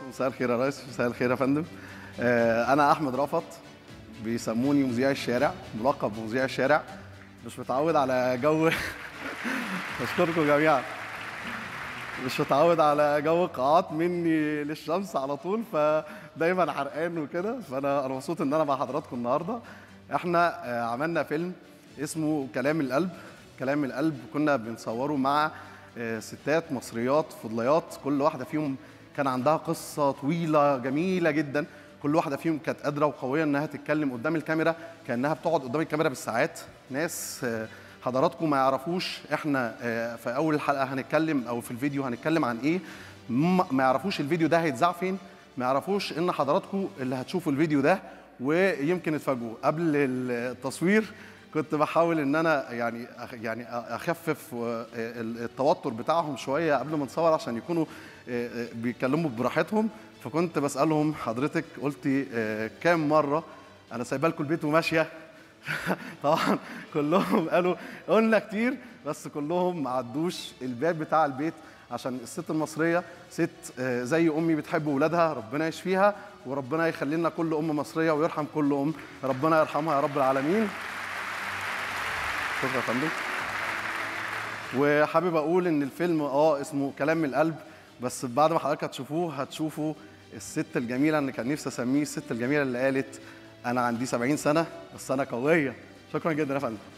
مساء الخير يا ريس مساء الخير يا فندم آه، انا احمد رفط بيسموني مذيع الشارع ملقب بمذيع الشارع مش متعود على جو بشكركم جميعا مش متعود على جو قاعات مني للشمس على طول فدايما حرقان وكده فانا انا مبسوط ان انا مع حضراتكم النهارده احنا آه، عملنا فيلم اسمه كلام القلب كلام القلب كنا بنصوره مع آه، ستات مصريات فضليات كل واحده فيهم كان عندها قصه طويله جميله جدا كل واحده فيهم كانت قادره وقويه انها تتكلم قدام الكاميرا كانها بتقعد قدام الكاميرا بالساعات ناس آه، حضراتكم ما يعرفوش احنا آه، في اول الحلقه هنتكلم او في الفيديو هنتكلم عن ايه ما ما يعرفوش الفيديو ده هيتذاع فين ما يعرفوش ان حضراتكم اللي هتشوفوا الفيديو ده ويمكن تفاجئوا قبل التصوير كنت بحاول ان انا يعني أخ- يعني اخفف آه، ال- التوتر بتاعهم شويه قبل ما نصور عشان يكونوا آه، آه، بيتكلموا براحتهم فكنت بسالهم حضرتك قلتي آه، كام مره انا سايبه لكم البيت وماشيه طبعا كلهم قالوا قلنا كتير بس كلهم ما عدوش الباب بتاع البيت عشان الست المصريه ست آه، زي امي بتحب ولادها ربنا يشفيها وربنا يخلي لنا كل ام مصريه ويرحم كل ام ربنا يرحمها يا رب العالمين شكرا يا فندم وحابب اقول ان الفيلم اه اسمه كلام من القلب بس بعد ما حضرتك هتشوفوه هتشوفوا الست الجميله اللي كان نفسي اسميه الست الجميله اللي قالت انا عندي 70 سنه بس انا قويه شكرا جدا يا فندم